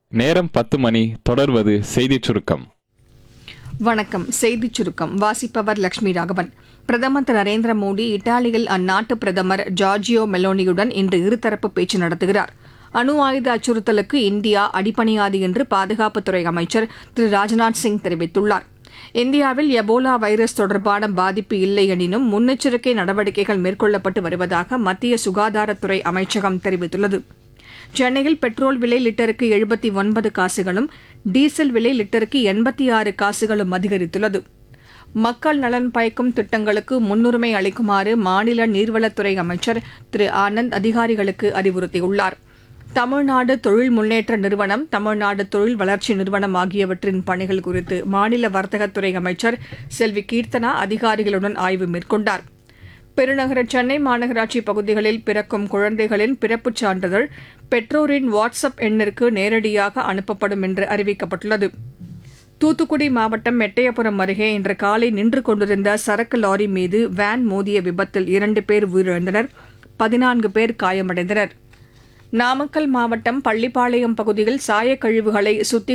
நேரம் பத்து மணி தொடர்வது செய்திச் சுருக்கம் வணக்கம் செய்திச் சுருக்கம் வாசிப்பவர் லட்சுமி ராகவன் பிரதமர் திரு நரேந்திர மோடி இத்தாலியில் அந்நாட்டு பிரதமர் ஜார்ஜியோ மெலோனியுடன் இன்று இருதரப்பு பேச்சு நடத்துகிறார் அணு ஆயுத அச்சுறுத்தலுக்கு இந்தியா அடிபணியாது என்று பாதுகாப்புத்துறை அமைச்சர் திரு ராஜ்நாத் சிங் தெரிவித்துள்ளார் இந்தியாவில் எபோலா வைரஸ் தொடர்பான பாதிப்பு இல்லை எனினும் முன்னெச்சரிக்கை நடவடிக்கைகள் மேற்கொள்ளப்பட்டு வருவதாக மத்திய சுகாதாரத்துறை அமைச்சகம் தெரிவித்துள்ளது சென்னையில் பெட்ரோல் விலை லிட்டருக்கு எழுபத்தி ஒன்பது காசுகளும் டீசல் விலை லிட்டருக்கு எண்பத்தி ஆறு காசுகளும் அதிகரித்துள்ளது மக்கள் நலன் பயக்கும் திட்டங்களுக்கு முன்னுரிமை அளிக்குமாறு மாநில நீர்வளத்துறை அமைச்சர் திரு ஆனந்த் அதிகாரிகளுக்கு அறிவுறுத்தியுள்ளார் தமிழ்நாடு தொழில் முன்னேற்ற நிறுவனம் தமிழ்நாடு தொழில் வளர்ச்சி நிறுவனம் ஆகியவற்றின் பணிகள் குறித்து மாநில வர்த்தகத்துறை அமைச்சர் செல்வி கீர்த்தனா அதிகாரிகளுடன் ஆய்வு மேற்கொண்டார் பெருநகர சென்னை மாநகராட்சி பகுதிகளில் பிறக்கும் குழந்தைகளின் பிறப்புச் சான்றிதழ் பெற்றோரின் வாட்ஸ்அப் எண்ணிற்கு நேரடியாக அனுப்பப்படும் என்று அறிவிக்கப்பட்டுள்ளது தூத்துக்குடி மாவட்டம் எட்டயபுரம் அருகே இன்று காலை நின்று கொண்டிருந்த சரக்கு லாரி மீது வேன் மோதிய விபத்தில் இரண்டு பேர் உயிரிழந்தனர் பதினான்கு பேர் காயமடைந்தனர் நாமக்கல் மாவட்டம் பள்ளிப்பாளையம் பகுதியில் சாயக்கழிவுகளை சுத்தி